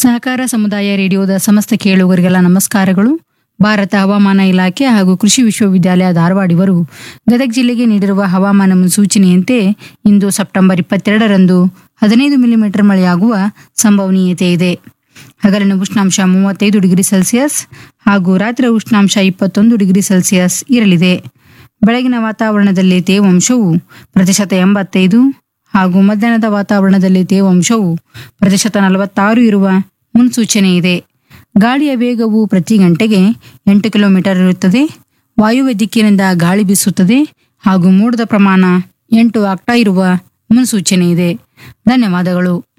ಸಹಕಾರ ಸಮುದಾಯ ರೇಡಿಯೋದ ಸಮಸ್ತ ಕೇಳುಗರಿಗೆಲ್ಲ ನಮಸ್ಕಾರಗಳು ಭಾರತ ಹವಾಮಾನ ಇಲಾಖೆ ಹಾಗೂ ಕೃಷಿ ವಿಶ್ವವಿದ್ಯಾಲಯ ಧಾರವಾಡ ಇವರು ಗದಗ ಜಿಲ್ಲೆಗೆ ನೀಡಿರುವ ಹವಾಮಾನ ಮುನ್ಸೂಚನೆಯಂತೆ ಇಂದು ಸೆಪ್ಟೆಂಬರ್ ಇಪ್ಪತ್ತೆರಡರಂದು ಹದಿನೈದು ಮಿಲಿಮೀಟರ್ ಮಳೆಯಾಗುವ ಸಂಭವನೀಯತೆ ಇದೆ ಹಗಲಿನ ಉಷ್ಣಾಂಶ ಮೂವತ್ತೈದು ಡಿಗ್ರಿ ಸೆಲ್ಸಿಯಸ್ ಹಾಗೂ ರಾತ್ರಿ ಉಷ್ಣಾಂಶ ಇಪ್ಪತ್ತೊಂದು ಡಿಗ್ರಿ ಸೆಲ್ಸಿಯಸ್ ಇರಲಿದೆ ಬೆಳಗಿನ ವಾತಾವರಣದಲ್ಲಿ ತೇವಾಂಶವು ಪ್ರತಿಶತ ಎಂಬತ್ತೈದು ಹಾಗೂ ಮಧ್ಯಾಹ್ನದ ವಾತಾವರಣದಲ್ಲಿ ತೇವಾಂಶವು ಪ್ರತಿಶತ ನಲವತ್ತಾರು ಇರುವ ಮುನ್ಸೂಚನೆ ಇದೆ ಗಾಳಿಯ ವೇಗವು ಪ್ರತಿ ಗಂಟೆಗೆ ಎಂಟು ಕಿಲೋಮೀಟರ್ ಇರುತ್ತದೆ ವಾಯುವ್ಯ ದಿಕ್ಕಿನಿಂದ ಗಾಳಿ ಬೀಸುತ್ತದೆ ಹಾಗೂ ಮೋಡದ ಪ್ರಮಾಣ ಎಂಟು ಆಗ್ತಾ ಇರುವ ಮುನ್ಸೂಚನೆ ಇದೆ ಧನ್ಯವಾದಗಳು